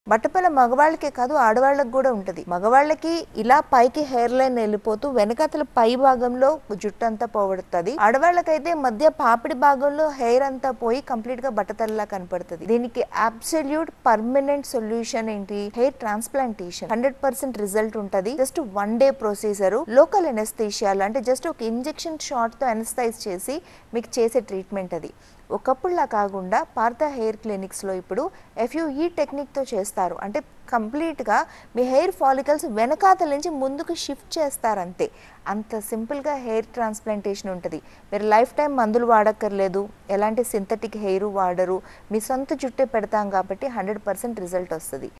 బట్టపల మగవాళ్ళకే కాదు ఆడవాళ్ళకి కూడా ఉంటుంది మగవాళ్ళకి ఇలా పైకి హెయిర్ లైన్ వెళ్ళిపోతూ వెనకాతల పై భాగంలో జుట్టు అంతా పోగొడుతుంది ఆడవాళ్ళకైతే మధ్య పాపిడి భాగంలో హెయిర్ అంతా పోయి కంప్లీట్ గా బట్టతల్లా కనపడుతుంది దీనికి అబ్సల్యూట్ పర్మనెంట్ సొల్యూషన్ ఏంటి hair transplantation hundred percent result ఉంటుంది just one day procedure local ఎనస్థీషియాలు అంటే జస్ట్ ఒక ఇంజెక్షన్ షాట్ తో ఎనస్థైజ్ చేసి మీకు చేసే ట్రీట్మెంట్ అది ఒకప్పుడులా కాకుండా పార్థ హెయిర్ క్లినిక్స్లో ఇప్పుడు ఎఫ్యూ ఈ టెక్నిక్తో చేస్తారు అంటే కంప్లీట్గా మీ హెయిర్ ఫాలికల్స్ వెనకాతల నుంచి ముందుకు షిఫ్ట్ చేస్తారు అంతే అంత సింపుల్గా హెయిర్ ట్రాన్స్ప్లాంటేషన్ ఉంటుంది మీరు లైఫ్ టైం మందులు వాడక్కర్లేదు ఎలాంటి సింథటిక్ హెయిర్ వాడరు మీ సొంత జుట్టే పెడతాం కాబట్టి హండ్రెడ్ పర్సెంట్ రిజల్ట్ వస్తుంది